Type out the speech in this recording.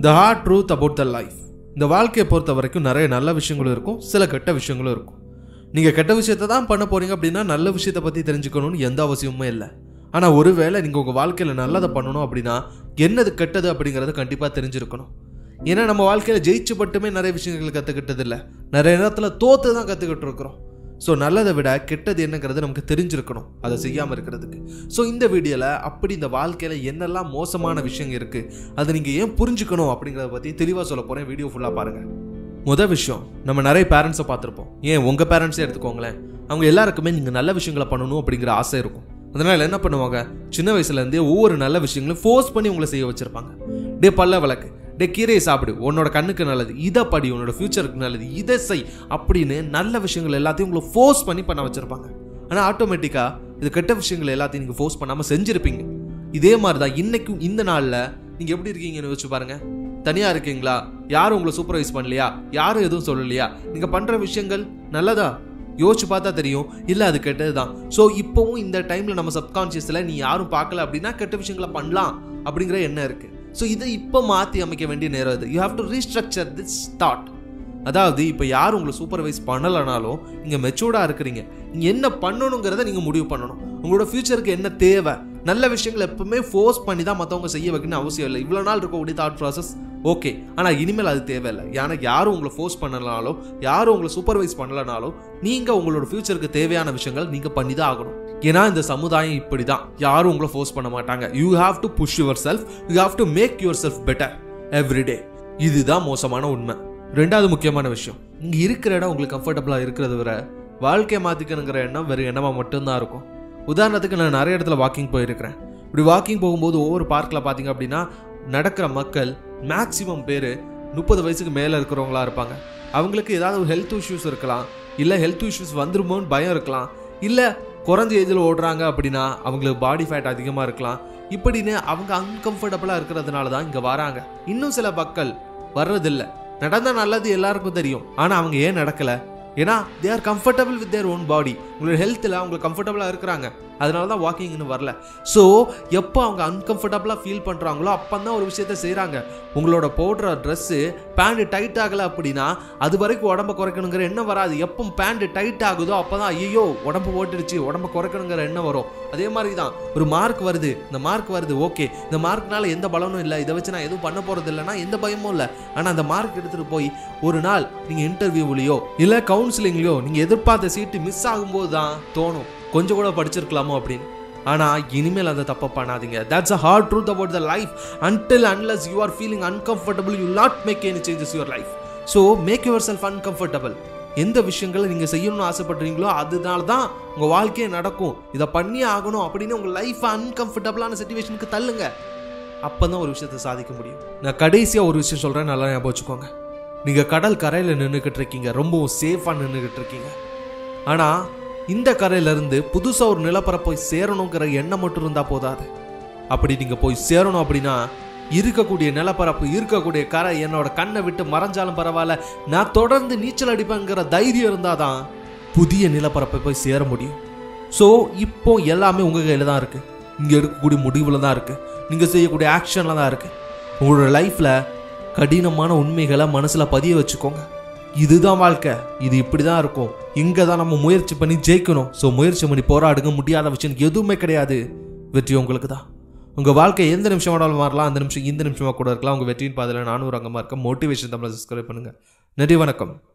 the hard truth about the life இந்த வாழ்க்கையை பொறுத்த வரைக்கும் நிறைய நல்ல விஷயங்களும் இருக்கும் சில கெட்ட விஷயங்களும் இருக்கும் நீங்கள் கெட்ட விஷயத்தை தான் பண்ண போறீங்க அப்படின்னா நல்ல விஷயத்தை பற்றி தெரிஞ்சுக்கணும்னு எந்த அவசியமுமே இல்லை ஆனால் ஒருவேளை நீங்கள் உங்கள் வாழ்க்கையில் நல்லதை பண்ணணும் அப்படின்னா என்னது கெட்டது அப்படிங்கிறத கண்டிப்பாக தெரிஞ்சிருக்கணும் ஏன்னா நம்ம வாழ்க்கையில் ஜெயிச்சு மட்டுமே நிறைய விஷயங்கள் கற்றுக்கிட்டது இல்லை நிறைய நேரத்தில் தோத்து தான் கற்றுக்கிட்டு இருக்கிறோம் ஸோ நல்லதை விட கெட்டது என்னங்கிறது நமக்கு தெரிஞ்சிருக்கணும் அதை செய்யாமல் இருக்கிறதுக்கு ஸோ இந்த வீடியோவில் அப்படி இந்த வாழ்க்கையில் என்னெல்லாம் மோசமான விஷயங்கள் இருக்குது அதை நீங்கள் ஏன் புரிஞ்சுக்கணும் அப்படிங்கிறத பற்றி தெளிவாக சொல்ல போகிறேன் வீடியோ ஃபுல்லாக பாருங்கள் முதல் விஷயம் நம்ம நிறைய பேரண்ட்ஸை பார்த்துருப்போம் ஏன் உங்கள் பேரண்ட்ஸே எடுத்துக்கோங்களேன் அவங்க எல்லாருக்குமே நீங்கள் நல்ல விஷயங்களை பண்ணணும் அப்படிங்கிற ஆசை இருக்கும் அதனால் என்ன பண்ணுவாங்க சின்ன வயசுலேருந்தே ஒவ்வொரு நல்ல விஷயங்களையும் ஃபோர்ஸ் பண்ணி உங்களை செய்ய வச்சுருப்பாங்க டே பல்ல விளக்கு டே கீரையை சாப்பிடு உன்னோட கண்ணுக்கு நல்லது இதை படி உன்னோட ஃபியூச்சருக்கு நல்லது இதை செய் அப்படின்னு நல்ல விஷயங்கள் எல்லாத்தையும் உங்களை ஃபோர்ஸ் பண்ணி பண்ண வச்சுருப்பாங்க ஆனால் ஆட்டோமேட்டிக்காக இது கெட்ட விஷயங்கள் எல்லாத்தையும் நீங்கள் ஃபோர்ஸ் பண்ணாமல் செஞ்சுருப்பீங்க இதே மாதிரி தான் இன்னைக்கும் இந்த நாளில் நீங்கள் எப்படி இருக்கீங்கன்னு வச்சு பாருங்க தனியாக இருக்கீங்களா யாரும் உங்களை சூப்பர்வைஸ் பண்ணலையா யாரும் எதுவும் சொல்லலையா நீங்கள் பண்ணுற விஷயங்கள் நல்லதா யோசிச்சு பார்த்தா தெரியும் இல்லை அது கெட்டது தான் ஸோ இப்போவும் இந்த டைமில் நம்ம சப்கான்ஷியஸில் நீ யாரும் பார்க்கல அப்படின்னா கெட்ட விஷயங்களை பண்ணலாம் அப்படிங்கிற எண்ணம் இருக்குது ஸோ இதை இப்போ மாற்றி அமைக்க வேண்டிய நேரம் இது you have to restructure this thought அதாவது இப்போ யாரும் உங்களை சூப்பர்வைஸ் பண்ணலைனாலும் நீங்கள் மெச்சூர்டாக இருக்கிறீங்க நீங்கள் என்ன பண்ணணுங்கிறத நீங்கள் முடிவு பண்ணணும் உங்களோட ஃப்யூச்சருக்கு என்ன தேவை நல்ல விஷயங்கள் எப்பவுமே ஃபோர்ஸ் பண்ணி தான் மற்றவங்க செய்ய வைக்கணும்னு அவசியம் இல்லை இவ்வளோ நாள் இருக்கக்கூடிய தாட் ப்ராசஸ் ஓகே ஆனால் இனிமேல் அது தேவையில்லை ஏன்னா யாரும் உங்களை ஃபோர்ஸ் பண்ணலனாலோ யாரும் உங்களை சூப்பர்வைஸ் பண்ணலனாலோ நீங்கள் உங்களோட ஃப்யூச்சருக்கு தேவையான விஷயங்கள் நீங்கள் பண்ணி தான் ஆகணும் ஏன்னா இந்த சமுதாயம் இப்படி தான் யாரும் உங்களை ஃபோர்ஸ் பண்ண மாட்டாங்க you have to push yourself you have to make yourself better everyday இதுதான் மோசமான உண்மை ரெண்டாவது முக்கியமான விஷயம் இங்கே இருக்கிற இடம் உங்களுக்கு கம்ஃபர்டபுளாக இருக்கிறத விட வாழ்க்கையை மாற்றிக்கணுங்கிற எண்ணம் வெறும் எண்ணமாக மட்டும்தான் இருக்கும் உதாரணத்துக்கு நான் நிறைய இடத்துல வாக்கிங் போயிருக்கிறேன் இப்படி வாக்கிங் போகும்போது ஒவ்வொரு பார்க்கில் பார்த்தீங்க அப்படின்னா நடக்கிற மக்கள் மேக்சிமம் பேர் முப்பது வயசுக்கு மேலே இருக்கிறவங்களா இருப்பாங்க அவங்களுக்கு ஏதாவது ஒரு ஹெல்த் இஷ்யூஸ் இருக்கலாம் இல்லை ஹெல்த் இஷ்யூஸ் வந்துருமோன்னு பயம் இருக்கலாம் இல்லை குறைஞ்ச ஏஜில் ஓடுறாங்க அப்படின்னா அவங்களுக்கு பாடி ஃபேட் அதிகமாக இருக்கலாம் இப்படின்னு அவங்க அன்கம்ஃபர்டபுளாக இருக்கிறதுனால தான் இங்கே வராங்க இன்னும் சில மக்கள் வர்றதில்ல நடந்தா நல்லது எல்லாருக்கும் தெரியும் ஆனால் அவங்க ஏன் நடக்கலை ஏன்னா they are comfortable with their own body உங்களோட ஹெல்த்தில் அவங்க கம்ஃபர்டபுளாக இருக்கிறாங்க அதனால தான் வாக்கிங்னு வரல ஸோ எப்போ அவங்க அன்கம்ஃபர்டபுளாக ஃபீல் பண்ணுறாங்களோ அப்போ தான் ஒரு விஷயத்த செய்கிறாங்க உங்களோட போடுற ட்ரெஸ்ஸு பேண்ட் டைட் ஆகலை அப்படின்னா அது வரைக்கும் உடம்ப குறைக்கணுங்கிற எண்ணம் வராது எப்போ பேண்ட் டைட் ஆகுதோ அப்போ தான் ஐயோ உடம்பு ஓட்டிடுச்சு உடம்ப குறைக்கணுங்கிற எண்ணம் வரும் அதே மாதிரி தான் ஒரு மார்க் வருது இந்த மார்க் வருது ஓகே இந்த மார்க்னால எந்த பலனும் இல்லை இதை வச்சு நான் எதுவும் பண்ண போகிறது இல்லைன்னா எந்த பயமும் இல்லை ஆனால் அந்த மார்க் எடுத்துகிட்டு போய் ஒரு நாள் நீங்கள் இன்டர்வியூவிலையோ இல்லை கவுன்சிலிங்லையோ நீங்கள் எதிர்பார்த்த சீட்டு மிஸ் ஆகும்போது தான் தோணும் கொஞ்சம் கூட படிச்சிருக்கலாமோ அப்படின்னு ஆனால் இனிமேல் அந்த தப்பை பண்ணாதீங்க that's a hard truth about the life until unless you are feeling uncomfortable you not make any changes your life so make yourself uncomfortable எந்த விஷயங்களை நீங்கள் செய்யணும்னு ஆசைப்படுறீங்களோ அதனால தான் உங்கள் வாழ்க்கையே நடக்கும் இதை பண்ணியே ஆகணும் அப்படின்னு உங்கள் லைஃப்பை அன்கம்ஃபர்டபுளான சுச்சுவேஷனுக்கு தள்ளுங்க அப்போ தான் ஒரு விஷயத்தை சாதிக்க முடியும் நான் கடைசியாக ஒரு விஷயம் சொல்கிறேன் நல்லா ஞாபகம் வச்சுக்கோங்க நீங்கள் கடல் கரையில் நின்றுக்கிட்டு இருக்கீங்க ரொம்பவும் சேஃபாக நின்றுக்கிட்டு இருக்கீங்க ஆனால் இந்த கரையிலேருந்து புதுசாக ஒரு நிலப்பரப்பு போய் சேரணுங்கிற எண்ணம் மட்டும் இருந்தால் போதாது அப்படி நீங்கள் போய் சேரணும் அப்படின்னா இருக்கக்கூடிய நிலப்பரப்பு இருக்கக்கூடிய கரை என்னோட கண்ணை விட்டு மறைஞ்சாலும் பரவாயில்ல நான் தொடர்ந்து நீச்சல் அடிப்பேங்கிற தைரியம் இருந்தால் தான் புதிய நிலப்பரப்பை போய் சேர முடியும் ஸோ இப்போ எல்லாமே உங்கள் கையில் தான் இருக்குது இங்கே எடுக்கக்கூடிய முடிவில் தான் இருக்குது நீங்கள் செய்யக்கூடிய ஆக்ஷனில் தான் இருக்குது உங்களோட லைஃப்பில் கடினமான உண்மைகளை மனசில் பதிய வச்சுக்கோங்க இதுதான் வாழ்க்கை இது இப்படி தான் இருக்கும் இங்கே தான் நம்ம முயற்சி பண்ணி ஜெயிக்கணும் ஸோ முயற்சி பண்ணி போராடுங்க முடியாத விஷயம் எதுவுமே கிடையாது வெற்றி உங்களுக்கு தான் உங்கள் வாழ்க்கை எந்த நிமிஷம் வேணாலும் மாறலாம் அந்த நிமிஷம் இந்த நிமிஷமாக கூட இருக்கலாம் உங்கள் வெற்றியின் பாதையில் நானும் ஒரு அங்கமாக இருக்க மோட்டிவேஷன் தமிழை சப்ஸ்கிரைப் பண்ணுங்கள் நன்றி வணக்கம்